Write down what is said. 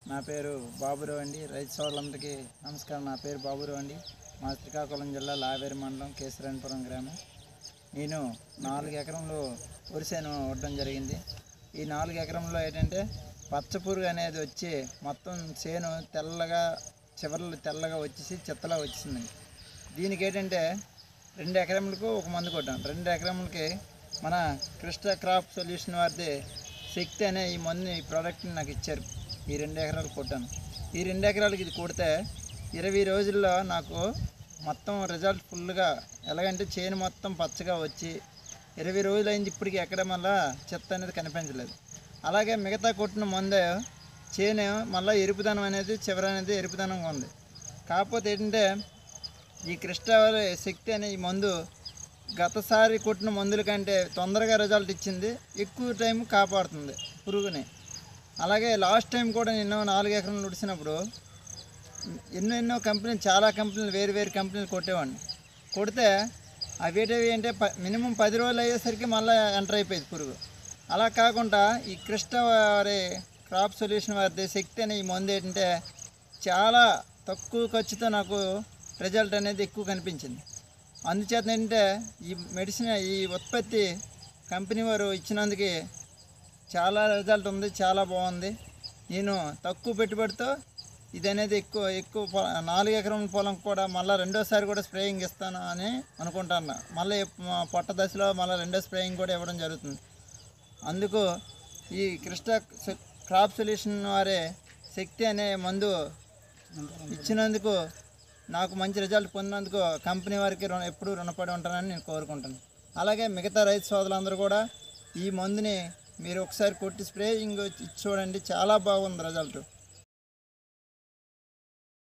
నా పేరు బాబురావు అండి రైతు సోదరులందరికీ నమస్కారం నా పేరు బాబురావు అండి మా శ్రీకాకుళం జిల్లా లావేరి మండలం కేశరాయనపురం గ్రామం నేను నాలుగు ఎకరంలో వరిసేను వడ్డం జరిగింది ఈ నాలుగు ఎకరంలో ఏంటంటే పచ్చపురుగు అనేది వచ్చి మొత్తం చేను తెల్లగా చివర్లు తెల్లగా వచ్చేసి చెత్తలా వచ్చేసిందండి దీనికి ఏంటంటే రెండు ఎకరములకు ఒక మందు కొట్టాం రెండు ఎకరములకి మన కృష్ణ క్రాప్ సొల్యూషన్ వారిది శక్తి అనే ఈ మందు ఈ ప్రోడక్ట్ని నాకు ఇచ్చారు ఈ రెండు ఎకరాలు కొట్టాను ఈ రెండు ఎకరాలకి ఇది కొడితే ఇరవై రోజుల్లో నాకు మొత్తం రిజల్ట్ ఫుల్గా ఎలాగంటే చేను మొత్తం పచ్చగా వచ్చి ఇరవై రోజులు అయింది ఇప్పటికి ఎక్కడ మళ్ళా చెత్త అనేది కనిపించలేదు అలాగే మిగతా కొట్టిన మందు చేను మళ్ళీ ఎరుపుదనం అనేది చివర అనేది ఎరుపుదనంగా ఉంది కాకపోతే ఏంటంటే ఈ కృష్ణ శక్తి అనే ఈ మందు గతసారి కొట్టిన మందుల కంటే తొందరగా రిజల్ట్ ఇచ్చింది ఎక్కువ టైం కాపాడుతుంది పురుగుని అలాగే లాస్ట్ టైం కూడా నేను నాలుగు ఎకరాలు ఉడిసినప్పుడు ఎన్నో ఎన్నో కంపెనీలు చాలా కంపెనీలు వేరు వేరు కంపెనీలు కొట్టేవాడిని కొడితే అవి ఏంటవి అంటే ప మినిమం పది రోజులు అయ్యేసరికి మళ్ళీ ఎంటర్ అయిపోయింది పురుగు అలా కాకుండా ఈ కృష్ణ వారి క్రాప్ సొల్యూషన్ వారి శక్తి అనే ఈ మందు ఏంటంటే చాలా తక్కువ ఖర్చుతో నాకు రిజల్ట్ అనేది ఎక్కువ కనిపించింది అందుచేత ఏంటంటే ఈ మెడిసిన్ ఈ ఉత్పత్తి కంపెనీ వారు ఇచ్చినందుకు చాలా రిజల్ట్ ఉంది చాలా బాగుంది నేను తక్కువ పెట్టుబడితో ఇది అనేది ఎక్కువ ఎక్కువ పొ- నాలుగు ఎకరం పొలం కూడా మళ్ళీ రెండోసారి కూడా స్ప్రేయింగ్ ఇస్తాను అని అనుకుంటాను మళ్ళీ మా పొట్ట దశలో మళ్ళీ రెండో స్ప్రేయింగ్ కూడా ఇవ్వడం జరుగుతుంది అందుకు ఈ కృష్ణ స- క్రాప్ సొల్యూషన్ వారే శక్తి అనే మందు ఇచ్చినందుకు నాకు మంచి రిజల్ట్ పొందినందుకు కంపెనీ వారికి రుణ ఎప్పుడూ రుణపడి ఉంటానని నేను కోరుకుంటాను అలాగే మిగతా రైతు సోదరులందరూ కూడా ఈ మందుని మీరు ఒకసారి కొట్టి స్ప్రేయింగ్ ఇచ్చి చూడండి చాలా బాగుంది రిజల్ట్